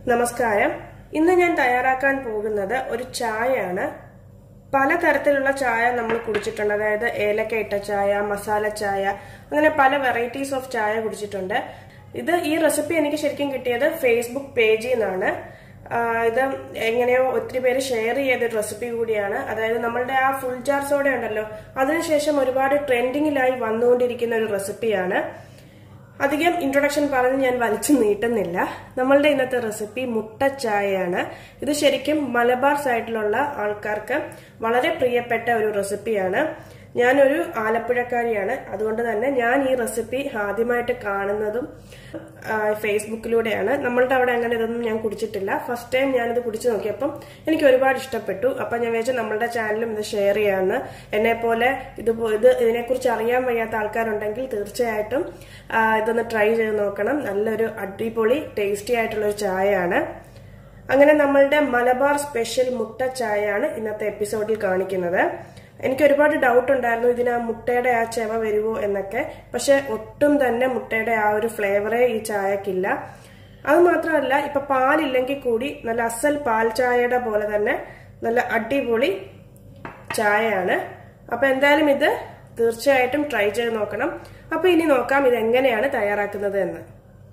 നമസ്കാരം ഇന്ന് ഞാൻ തയ്യാറാക്കാൻ പോകുന്നത് ഒരു ചായയാണ് പലതരത്തിലുള്ള ചായ നമ്മൾ കുടിച്ചിട്ടുണ്ട് അതായത് ഏലക്ക ഇട്ട ചായ മസാല ചായ അങ്ങനെ പല വെറൈറ്റീസ് ഓഫ് ചായ കുടിച്ചിട്ടുണ്ട് ഇത് ഈ റെസിപ്പി എനിക്ക് ശരിക്കും കിട്ടിയത് ഫേസ്ബുക്ക് പേജിൽ നിന്നാണ് ആഹ് ഇത് എങ്ങനെയോ ഒത്തിരി പേര് ഷെയർ ചെയ്ത റെസിപ്പി കൂടിയാണ് അതായത് നമ്മളുടെ ആ ഫുൾ ജാർ സോഡ ഉണ്ടല്ലോ അതിനുശേഷം ഒരുപാട് ട്രെൻഡിങ്ങിലായി വന്നുകൊണ്ടിരിക്കുന്ന ഒരു റെസിപ്പിയാണ് അധികം ഇൻട്രൊഡക്ഷൻ പറഞ്ഞ് ഞാൻ വലിച്ചു നീട്ടുന്നില്ല നമ്മളുടെ ഇന്നത്തെ റെസിപ്പി മുട്ട ചായയാണ് ഇത് ശരിക്കും മലബാർ സൈഡിലുള്ള ആൾക്കാർക്ക് വളരെ പ്രിയപ്പെട്ട ഒരു റെസിപ്പിയാണ് ഞാനൊരു ആലപ്പുഴക്കാരിയാണ് അതുകൊണ്ട് തന്നെ ഞാൻ ഈ റെസിപ്പി ആദ്യമായിട്ട് കാണുന്നതും ആ, ഫേസ്ബുക്കിലൂടെയാണ് നമ്മളുടെ അവിടെ അങ്ങനെ ഇതൊന്നും ഞാൻ കുടിച്ചിട്ടില്ല ഫസ്റ്റ് ടൈം ഞാനിത് കുടിച്ചു നോക്കിയപ്പം എനിക്ക് ഒരുപാട് ഇഷ്ടപ്പെട്ടു അപ്പൊ ഞാൻ വിചാരിച്ചു നമ്മളുടെ ചാനലും ഇത് ഷെയർ ചെയ്യാമെന്ന് എന്നെ പോലെ ഇത് പോ- ഇത് ഇതിനെക്കുറിച്ച് അറിയാൻ വയ്യാത്ത ആൾക്കാരുണ്ടെങ്കിൽ തീർച്ചയായിട്ടും ആ, ഇതൊന്ന് ട്രൈ ചെയ്ത് നോക്കണം നല്ലൊരു അടിപൊളി ടേസ്റ്റി ആയിട്ടുള്ള ഒരു ചായയാണ് അങ്ങനെ നമ്മളുടെ മലബാർ സ്പെഷ്യൽ മുട്ട ചായയാണ് ഇന്നത്തെ എപ്പിസോഡിൽ കാണിക്കുന്നത് എനിക്ക് ഒരുപാട് ഡൗട്ട് ഉണ്ടായിരുന്നു ഇതിന് ആ മുട്ടയുടെ ആ ചെവ വരുമോ എന്നൊക്കെ പക്ഷെ ഒട്ടും തന്നെ മുട്ടയുടെ ആ ഒരു ഫ്ലേവറേ ഈ ചായക്കില്ല അത് മാത്രമല്ല ഇപ്പൊ പാലില്ലെങ്കിൽ കൂടി നല്ല അസൽ പാൽ ചായയുടെ പോലെ തന്നെ നല്ല അടിപൊളി ചായയാണ് അപ്പൊ എന്തായാലും ഇത് തീർച്ചയായിട്ടും ട്രൈ ചെയ്ത് നോക്കണം അപ്പൊ ഇനി നോക്കാം ഇത് എങ്ങനെയാണ് തയ്യാറാക്കുന്നത് എന്ന്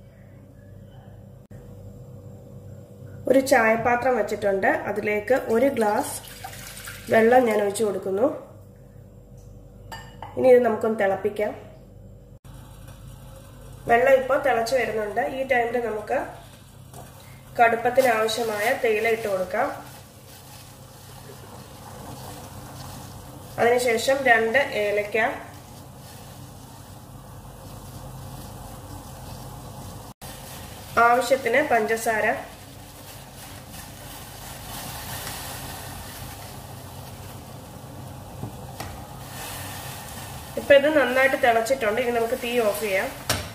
ഒരു ചായപാത്രം വെച്ചിട്ടുണ്ട് അതിലേക്ക് ഒരു ഗ്ലാസ് വെള്ളം ഞാൻ ഒഴിച്ചു കൊടുക്കുന്നു ഇനി ഇത് നമുക്കൊന്ന് തിളപ്പിക്കാം വെള്ളം ഇപ്പോൾ തിളച്ചു വരുന്നുണ്ട് ഈ ടൈമിൽ നമുക്ക് കടുപ്പത്തിന് ആവശ്യമായ തേയില ഇട്ട് കൊടുക്കാം അതിനുശേഷം രണ്ട് ഏലക്ക ആവശ്യത്തിന് പഞ്ചസാര ഇപ്പൊ ഇത് നന്നായിട്ട് തിളച്ചിട്ടുണ്ട് ഇനി നമുക്ക് തീ ഓഫ് ചെയ്യാം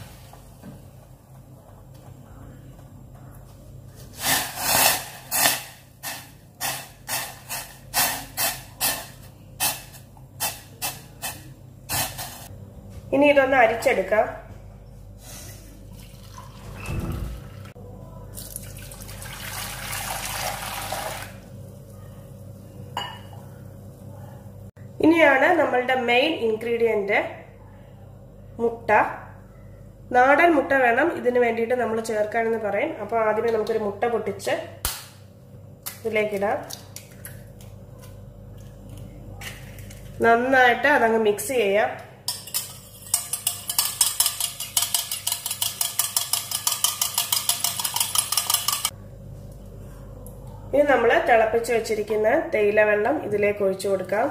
ഇനി ഇതൊന്ന് അരിച്ചെടുക്കാം ഇനിയാണ് നമ്മളുടെ മെയിൻ ഇൻഗ്രീഡിയന്റ് മുട്ട നാടൻ മുട്ട വേണം ഇതിന് വേണ്ടിയിട്ട് നമ്മൾ ചേർക്കാനെന്ന് പറയും അപ്പോൾ ആദ്യമേ നമുക്കൊരു മുട്ട പൊട്ടിച്ച് ഇതിലേക്കിടാം നന്നായിട്ട് അതങ്ങ് മിക്സ് ചെയ്യാം ഇനി നമ്മൾ തിളപ്പിച്ച് വെച്ചിരിക്കുന്ന തേയില വെള്ളം ഇതിലേക്ക് ഒഴിച്ചു കൊടുക്കാം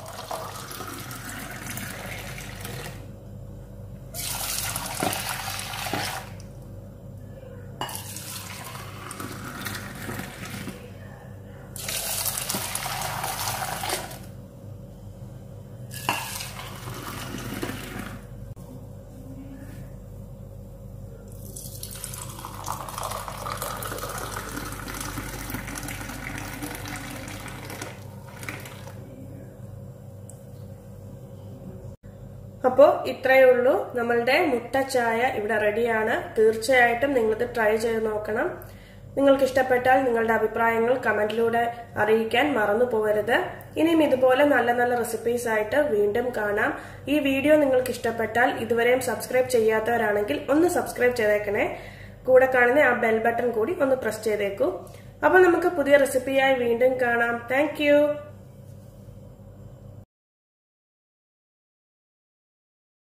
അപ്പോൾ ഇത്രയേ ഉള്ളൂ നമ്മളുടെ മുട്ട ചായ ഇവിടെ റെഡിയാണ് തീർച്ചയായിട്ടും നിങ്ങളിത് ട്രൈ ചെയ്ത് നോക്കണം നിങ്ങൾക്ക് ഇഷ്ടപ്പെട്ടാൽ നിങ്ങളുടെ അഭിപ്രായങ്ങൾ കമന്റിലൂടെ അറിയിക്കാൻ മറന്നു പോകരുത് ഇനിയും ഇതുപോലെ നല്ല നല്ല റെസിപ്പീസ് ആയിട്ട് വീണ്ടും കാണാം ഈ വീഡിയോ നിങ്ങൾക്ക് ഇഷ്ടപ്പെട്ടാൽ ഇതുവരെയും സബ്സ്ക്രൈബ് ചെയ്യാത്തവരാണെങ്കിൽ ഒന്ന് സബ്സ്ക്രൈബ് ചെയ്തേക്കണേ കൂടെ കാണുന്ന ആ ബെൽ ബട്ടൺ കൂടി ഒന്ന് പ്രസ് ചെയ്തേക്കൂ അപ്പോൾ നമുക്ക് പുതിയ റെസിപ്പിയായി വീണ്ടും കാണാം താങ്ക്